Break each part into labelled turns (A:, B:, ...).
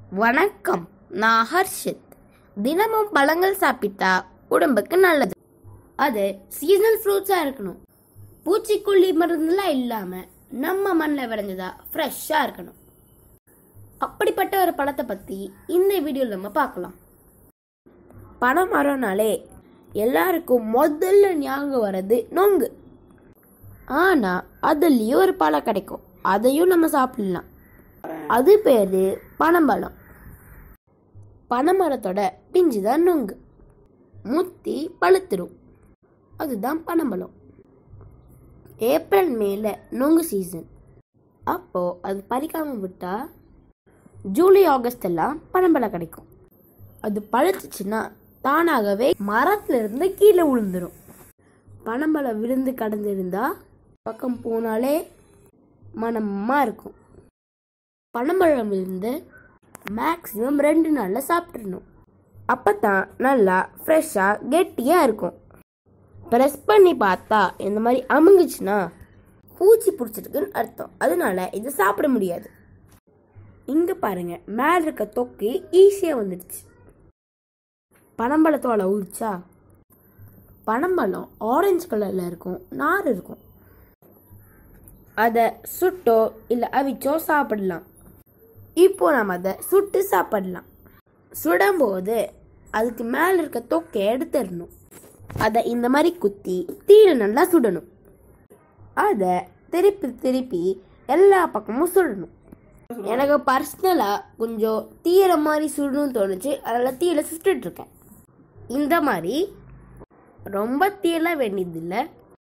A: வணக்கம் நான் ஹர்ஷித் தினமும் பழங்கள் சாப்பிட்டா உடம்புக்கு நல்லது அது சீசனல் ஃப்ரூட்ஸாக இருக்கணும் பூச்சிக்கொல்லி மருந்துலாம் இல்லாமல் நம்ம மண்ணில் விளைஞ்சதா ஃப்ரெஷ்ஷாக இருக்கணும் அப்படிப்பட்ட ஒரு பழத்தை பற்றி இந்த வீடியோவில் நம்ம பார்க்கலாம் பனை மரம்னாலே எல்லாருக்கும் முதல்ல ஞாபகம் வர்றது நொங்கு ஆனால் அதுலேயும் ஒரு பழம் கிடைக்கும் அதையும் நம்ம சாப்பிடலாம் அது பேர் பனம்பழம் பனைமரத்தோட பிஞ்சு தான் நொங்கு முத்தி பழுத்துரும் அதுதான் பனம்பழம் ஏப்ரல் மேல நொங்கு சீசன் அப்போ அது பறிக்காம விட்டா ஜூலை ஆகஸ்ட் எல்லாம் பனம்பழம் கிடைக்கும் அது பழுத்துச்சுன்னா தானாகவே மரத்துல இருந்து கீழே விழுந்துரும் பனம்பழம் விழுந்து கடந்திருந்தா பக்கம் போனாலே மனமா இருக்கும் பனம்பழம் இருந்து மேக்ஸிமம் ரெண்டு நாளில் சாப்பிட்றணும் அப்போ தான் நல்லா ஃப்ரெஷ்ஷாக கெட்டியாக இருக்கும் ப்ரெஸ் பண்ணி பார்த்தா இந்த மாதிரி அமுங்குச்சுன்னா பூச்சி பிடிச்சிருக்குன்னு அர்த்தம் அதனால இதை சாப்பிட முடியாது இங்கே பாருங்க மேலே இருக்க தொக்கு ஈஸியாக வந்துடுச்சு பனம்பழத்தோட உரிச்சா பனம்பழம் ஆரஞ்சு கலரில் இருக்கும் நார் இருக்கும் அதை சுட்டோ இல்லை அவிச்சோ சாப்பிடலாம் இப்போ நம்ம அதை சுட்டு சாப்பிடலாம் சுடும்போது அதுக்கு மேலே இருக்க தொக்கை எடுத்துடணும் அதை இந்த மாதிரி குத்தி தீயில நல்லா சுடணும் அதை திருப்பி திருப்பி எல்லா பக்கமும் சுடணும் எனக்கு பர்சனலாக கொஞ்சம் தீயிற மாதிரி சுடணும்னு தோணுச்சு அதனால் தீயில சுட்டுட்டு இருக்கேன் இந்த மாதிரி ரொம்ப தீயெல்லாம் வேண்டியதில்லை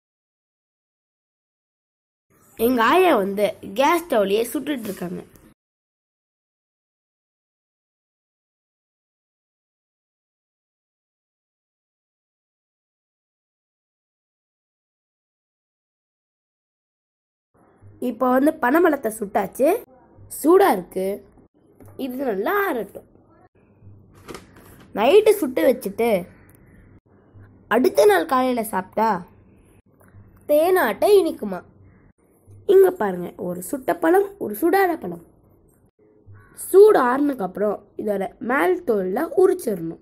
A: எங்கள் ஆயா வந்து கேஸ் ஸ்டவ்லேயே சுட்டுட்டு இருக்காங்க இப்போ வந்து பனைமரத்தை சுட்டாச்சு சூடாக இருக்கு இது நல்லா ஆறட்டும் நைட்டு சுட்டு வச்சுட்டு அடுத்த நாள் காலையில் சாப்பிட்டா தேனாட்டை இனிக்குமா இங்கே பாருங்க ஒரு சுட்ட பழம் ஒரு சுடாத பழம் சூடு ஆறுனதுக்கு அப்புறம் இதோட மேல் தோலில் உரிச்சிடணும்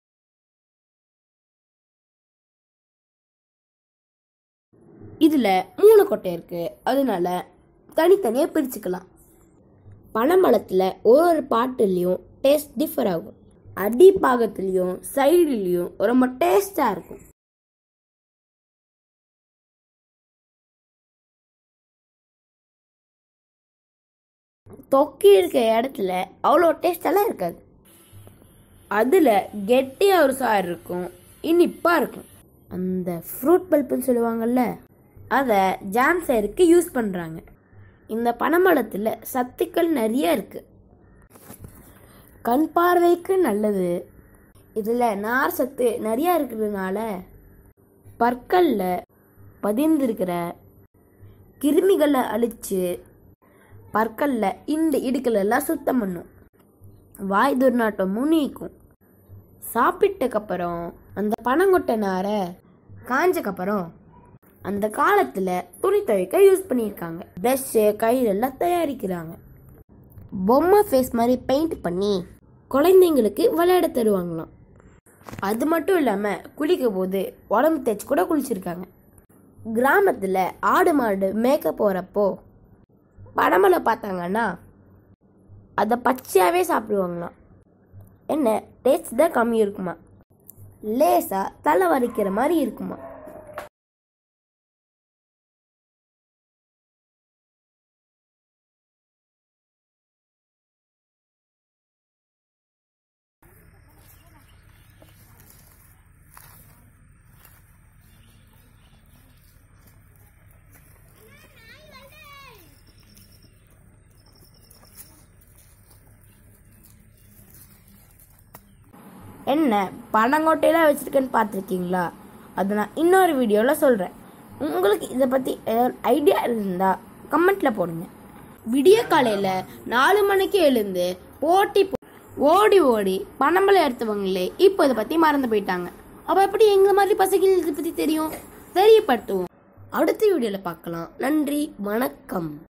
A: இதில் மூணு கொட்டை இருக்கு அதனால தனித்தனியாக பிரிச்சுக்கலாம் பனைமரத்தில் ஒரு ஒரு பாட்டுலேயும் டேஸ்ட் டிஃபர் ஆகும் அடி பாகத்துலேயும் சைடுலேயும் ரொம்ப டேஸ்டாக இருக்கும் தொக்கி இருக்க இடத்துல அவ்வளோ டேஸ்டெல்லாம் இருக்காது அதில் கெட்டியாக ஒரு சாறு இருக்கும் இனிப்பாக இருக்கும் அந்த ஃப்ரூட் பல்ப்புன்னு சொல்லுவாங்கல்ல அதை ஜாம் செய்யறதுக்கு யூஸ் பண்ணுறாங்க இந்த பனைமரத்தில் சத்துக்கள் நிறைய இருக்குது கண் பார்வைக்கு நல்லது இதில் நார் சத்து நிறையா இருக்கிறதுனால பற்களில் பதிந்திருக்கிற கிருமிகளை அழித்து பற்களில் இந்த இடுக்கல் எல்லாம் சுத்தம் பண்ணும் வாய் துர்நாட்டமும் நீக்கும் சாப்பிட்டக்கப்புறம் அந்த பனங்கொட்டை நாரை காஞ்சக்கப்புறம் அந்த காலத்தில் துணி துவைக்க யூஸ் பண்ணியிருக்காங்க ப்ரஷ்ஷு கயிறெல்லாம் தயாரிக்கிறாங்க பொம்மை ஃபேஸ் மாதிரி பெயிண்ட் பண்ணி குழந்தைங்களுக்கு விளையாட தருவாங்களாம் அது மட்டும் இல்லாமல் குளிக்கும் போது உடம்பு தேய்ச்சி கூட குளிச்சிருக்காங்க கிராமத்தில் ஆடு மாடு மேய்க்க போகிறப்போ படமலை பார்த்தாங்கன்னா அதை பச்சையாகவே சாப்பிடுவாங்களாம் என்ன டேஸ்ட் தான் கம்மி இருக்குமா லேசாக தலை வலிக்கிற மாதிரி இருக்குமா என்ன பனங்கொட்டையெல்லாம் வச்சுருக்கேன்னு பார்த்துருக்கீங்களா அதை நான் இன்னொரு வீடியோவில் சொல்கிறேன் உங்களுக்கு இதை பற்றி ஏதாவது ஐடியா இருந்தால் கமெண்ட்டில் போடுங்க விடிய காலையில் நாலு மணிக்கு எழுந்து போட்டி போ- ஓடி ஓடி பனம்பழம் எடுத்தவங்களே இப்போ இதை பற்றி மறந்து போயிட்டாங்க அப்போ எப்படி எங்களை மாதிரி பசங்களுக்கு இதை பற்றி தெரியும் தெரியப்படுத்துவோம் அடுத்த வீடியோவில் பார்க்கலாம் நன்றி வணக்கம்